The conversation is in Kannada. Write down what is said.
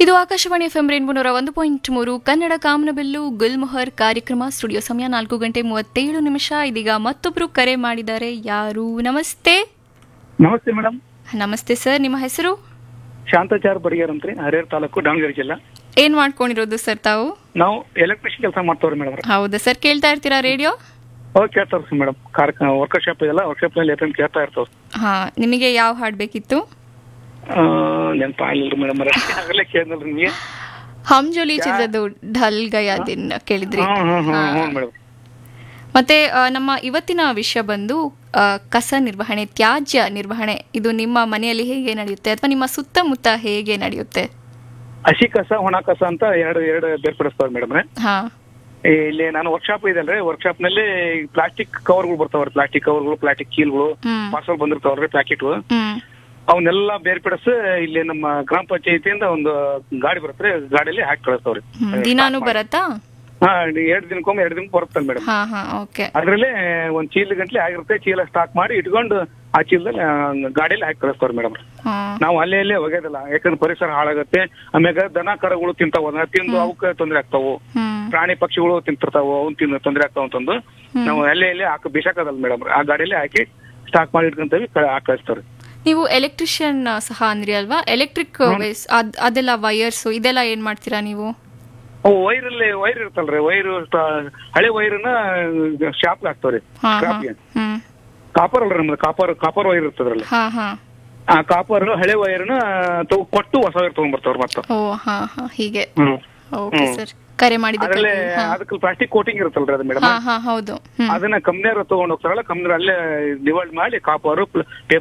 ಇದು ಆಕಾಶವಾಣಿ ಎಫ್ಎಂ ರೇನ್ಬೋ ನೂರ ಒಂದು ಪಾಯಿಂಟ್ ಮೂರು ಕನ್ನಡ ಕಾಮನಬಿಲ್ಲು ಗುಲ್ಮೊಹರ್ ಕಾರ್ಯಕ್ರಮ ಸ್ಟುಡಿಯೋ ಸಮಯ ನಾಲ್ಕು ಗಂಟೆ ಮೂವತ್ತೇಳು ನಿಮಿಷ ಇದೀಗ ಮತ್ತೊಬ್ರು ಕರೆ ಮಾಡಿದ್ದಾರೆ ಯಾರು ನಮಸ್ತೆ ನಮಸ್ತೆ ಮೇಡಮ್ ನಮಸ್ತೆ ಸರ್ ನಿಮ್ಮ ಹೆಸರು ಶಾಂತಾಚಾರ್ ಬಡಿಗೇರ್ ಅಂತ್ರಿ ಹರಿಹರ ತಾಲೂಕು ದಾವಣಗೆರೆ ಜಿಲ್ಲಾ ಏನ್ ಮಾಡ್ಕೊಂಡಿರೋದು ಸರ್ ತಾವು ನಾವು ಎಲೆಕ್ಟ್ರಿಷಿಯನ್ ಕೆಲಸ ಮಾಡ್ತವ್ರಿ ಮೇಡಮ್ ಹೌದಾ ಸರ್ ಕೇಳ್ತಾ ಇರ್ತೀರಾ ರೇಡಿಯೋ ಅವಾಗ ಕೇಳ್ತಾರ ಮೇಡಮ್ ಕಾರ್ಯಕ್ರಮ ವರ್ಕಶಾಪ್ ಇದೆಲ್ಲ ವರ್ಕಶಾಪ್ ನಲ್ಲಿ ಎಫ್ ಕೇಳ್ತಾ ಇರ್ತಾವ ಹಾ ನಿಮಗೆ ಯಾವ ಹಾಡ್ ಬೇಕಿತ್ತು ನೆನಪ ಆಗಿಲ್ರಿ ಮೇಡಮ್ ಆಗಲೇ ಕೇಳಿದ್ರಿ ನಿಮಗೆ ಹಮ್ಜೋಲಿ ಚಿತ್ರದ್ದು ಢಲ್ ಗಯಾ ದಿನ್ ಕೇಳಿದ್ರಿ ಹ್ಮ್ ಹ್ಮ್ ಹ್ಮ್ ಹಾ. ಹ್ಞೂ ಮೇಡಮ್ ಮತ್ತೆ ಆ, ನಮ್ಮ ಇವತ್ತಿನ ವಿಷಯ ಬಂದು ಆ, ಕಸ ನಿರ್ವಹಣೆ ತ್ಯಾಜ್ಯ ನಿರ್ವಹಣೆ ಇದು ನಿಮ್ಮ ಮನೆಯಲ್ಲಿ ಹೇಗೆ ನಡೆಯುತ್ತೆ ಅಥವಾ ನಿಮ್ಮ ಸುತ್ತಮುತ್ತ ಹೇಗೆ ನಡೆಯುತ್ತೆ ಹಸಿ ಕಸ ಒಣ ಕಸ ಅಂತ ಎರಡು ಎರಡು ಬೇರ್ಪಡಿಸ್ತಾವ್ರಿ ಮೇಡಮ್ ಹಾ ಇಲ್ಲಿ ನಾನು ವರ್ಕ್ಶಾಪ್ ಇದೆಲ್ರಿ ವರ್ಕ್ಶಾಪ್ ನಲ್ಲಿ ಪ್ಲಾಸ್ಟಿಕ್ ಕವರ್ಗಳು ಬರ್ತಾವ್ರಿ ಪ್ಲಾಸ್ಟಿಕ್ ಕವರ್ಗಳು ಪ್ಲಾಸ್ಟಿಕ್ ಕೀಲ್ಗಳು ಹ್ಮ್ ಪಾರ್ಸಲ್ ಬಂದಿರ್ತಾವ್ರಿ ಪ್ಯಾಕೆಟ್ಗಳು ಹ್ಮ್ ಅವನ್ನೆಲ್ಲ ಬೇರ್ಪಡಿಸಿ ಇಲ್ಲಿ ನಮ್ಮ ಗ್ರಾಮ ಪಂಚಾಯತಿಯಿಂದ ಒಂದು ಗಾಡಿ ಬರುತ್ತೆ ಗಾಡಿಯಲ್ಲಿ ಹಾಕಿ ಕಳಿಸ್ತಾವ್ರಿ ಹ್ಮ್. ದಿನಾನು ಬರತ್ತಾ ಹಾ ಎರಡು ದಿನಕ್ಕೊಮ್ಮೆ ಎರಡು ದಿನಕ್ಕೆ ಬರುತ್ತೆ ಮೇಡಮ್ ಹಾ ಹಾ ಓಕೆ ಅದ್ರಲ್ಲೇ ಒಂದ್ ಚೀಲ ಗಂಟ್ಲೆ ಆಗಿರುತ್ತೆ ಚೀಲ ಸ್ಟಾಕ್ ಮಾಡಿ ಇಟ್ಕೊಂಡು ಆ ಚೀಲದಲ್ಲಿ ಆ, ಗಾಡಿಯಲ್ಲಿ ಹಾಕಿ ಕಳಿಸ್ತಾವ್ರಿ ಮೇಡಮ್ ಹಾ ನಾವು ಅಲ್ಲೇ ಅಲ್ಲೇ ಒಗೆದಿಲ್ಲ ಯಾಕಂದ್ರೆ ಪರಿಸರ ಹಾಳಾಗತ್ತೆ ಆಮ್ಯಾಗ ದನ ಕರಗಳು ತಿಂತಾವ ಅದನ್ನ ತಿಂದು ಅವಕ್ಕೆ ತೊಂದರೆ ಆಗ್ತಾವು ಹ್ಮ್ ಪ್ರಾಣಿ ಪಕ್ಷಿಗಳು ತಿಂತಿರ್ತಾವ ಅವ್ನ್ ತಿಂದು ತೊಂದರೆ ಆಗ್ತಾವ ಅಂತಂದು ಹ್ಮ್. ನಾವು ಅಲ್ಲೇ ಅಲ್ಲೇ ಹಾಕಿ ಬಿಸಾಕದಲ್ಲ ಮೇಡಮ್ ಆ ಗಾಡಿಯಲ್ಲಿ ಹಾಕಿ ಸ್ಟಾಕ್ ಮಾಡಿ ಇಟ್ಕೊಂತೀವಿ ಕ- ಹಾಕಿ ಕಳಿಸ್ತಾವ್ರಿ ನೀವು ಎಲೆಕ್ಟ್ರಿಷಿಯನ್ ಸಹ ಅಂದ್ರಿ ಅಲ್ವಾ ಎಲೆಕ್ಟ್ರಿಕ್ ಅದೆಲ್ಲ ವೈರ್ಸ್ ಇದೆಲ್ಲ ಏನ್ ಮಾಡ್ತೀರಾ ನೀವು ಅವು ವೈರಲ್ಲಿ ವೈರ್ ಇರ್ತಲ್ರಿ ವೈರ್ ಹಳೆ ವೈರನ್ನ ಶಾಪ್ ಹಾಕ್ತಾವ್ರಿ ಹಾ ಹಾ ಸ್ಕ್ರಾಪ್ಗೆ ಹ್ಮ್ ಕಾಪರ್ ಅಲ್ರಿ ನಮ್ದು ಕಾಪರ್ ಕಾಪರ್ ವೈರ್ ಇರ್ತದ್ರಲ್ಲಿ ಹಾ ಹಾ ಆ ಕಾಪರ್ ಹಳೆ ವೈರ್ನ ತಗೊ ಕೊಟ್ಟು ಹೊಸ ವೈರ್ ತಗೊಂಡ್ ಬರ್ತಾವ್ರ ಮತ್ತೆ ಓ ಹಾ ಹಾ ಹೀಗೆ ಹ್ಮ್ ಓಕೆ ಸರ್ ಕರೆ ಮಾಡಿದ್ದಕ್ಕೆ ಅದ್ರಲ್ಲೇ ಹಾ. ಅದಕ್ಕೆ ಪ್ಲಾಸ್ಟಿಕ್ ಕೋಟಿಂಗ್ ಇರುತ್ತಲ್ರಿ ಅದು ಮೇಡಮ್ ಹಾ ಹಾ ಹೌದು ಹ್ಮ್ ಅದನ್ನ ಕಂಪ್ನಿಯವ್ರು ತಗೊಂಡ್ ಹೋಗ್ತಾರಲ್ಲ ಕಂಪ್ನಿ ಅಲ್ಲೇ ಡಿವೈಡ್ ಮಾಡಿ ಕಾಪರ್